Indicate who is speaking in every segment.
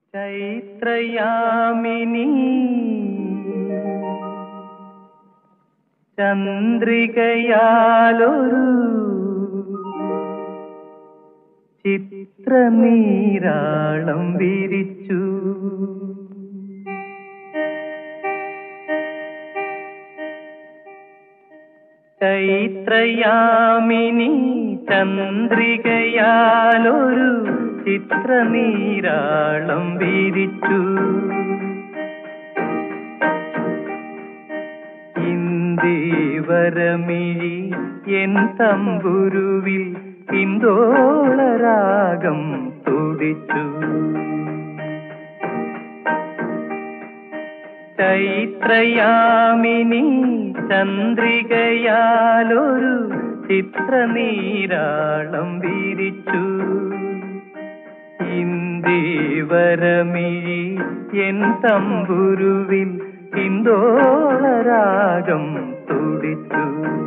Speaker 1: ചൈത്രയാമിനി ചന്ദ്രികയാലൊരു ചിത്രനീരാളം വിരിച്ചു ചൈത്രയാമിനി ചന്ദ്രികയാലൊരു ചിത്രനീരാളം വിരിച്ചു ഇന്ദീവരമിഴി എൻ തമ്പുരുവിൽ ഇന്ദോളരാഗം തുടിച്ചു ചൈത്രയാമിനി ചന്ദ്രികയാലൊരു ചിത്രനീരാളം വിരിച്ചു ഇന്ദീവരമിഴി എൻ തമ്പുരുവിൽ ഇന്ദോളരാഗം തുടിച്ചു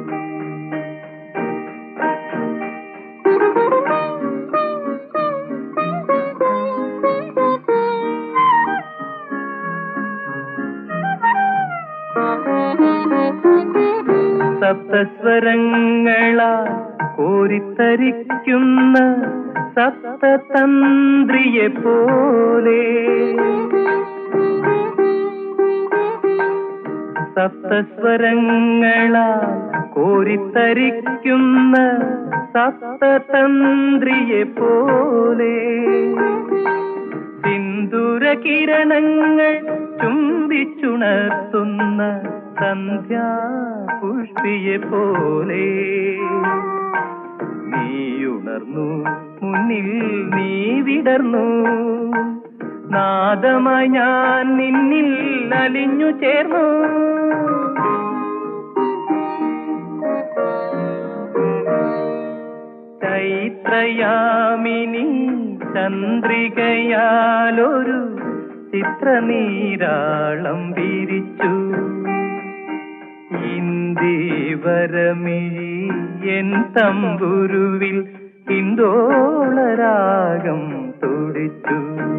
Speaker 1: സപ്തസ്വരങ്ങളാ കോരിത്തരിക്കുന്ന സപ്തതന്ത്രിയെ പോലെ സപ്തസ്വരങ്ങളാ കോരിത്തരിക്കുന്ന സപ്തതന്ത്രിയെ പോലെ സിന്ദൂര കിരണങ്ങൾ ചുംബിച്ചുണർത്തുന്ന സന്ധ്യാ പുഷ്പിയെ പോലെ നീയുണർന്നു മുന്നിൽ നീ വിടർന്നു നാദമായി ഞാൻ നിന്നിൽ അലിഞ്ഞു ചേർന്നു ചൈത്രയാമിനി ചന്ദ്രികയാലൊരു ചിത്രനീരാളം വിരിച്ചു ഇന്ദീവരമിഴി എൻ തമ്പുരുവിൽ ഇന്ദോളരാഗം തുടിച്ചു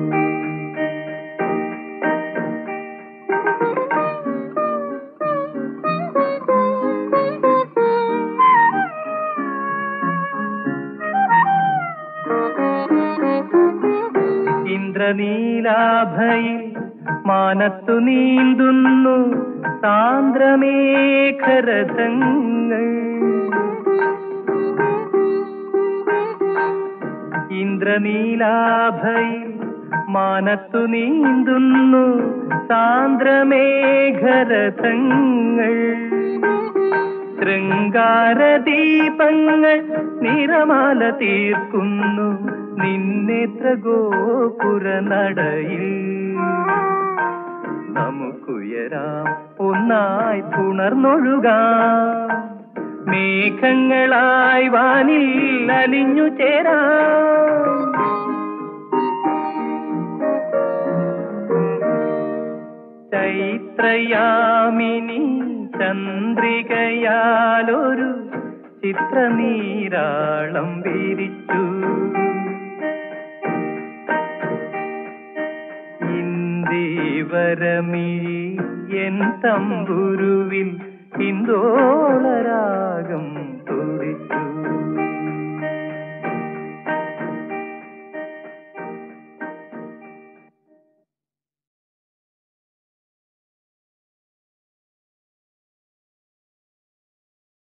Speaker 1: ഇന്ദ്രനീലാഭയിൽ മാനത്തു നീന്തുന്നു സാന്ദ്രമേഖരഥങ്ങൾ ഇന്ദ്രനീലാഭയിൽ മാനത്തു നീന്തുന്നു സാന്ദ്രമേഘരഥങ്ങൾ ശൃംഗാരദീപങ്ങൾ നിറമാല തീർക്കുന്നു നിന്നേത്ര ഗോപുര നടയിൽ നമുക്കുയരാം ഒന്നായി പുണർന്നൊഴുകാം മേഘങ്ങളായി വാനിൽ അലിഞ്ഞു ചേരാം ചൈത്രയാമിനി ചന്ദ്രികയാലൊരു ചിത്രനീരാളം വിരിച്ചു ഇന്ദീവരമിഴി എൻ തമ്പുരുവിൽ ഇന്ദോളരാഗം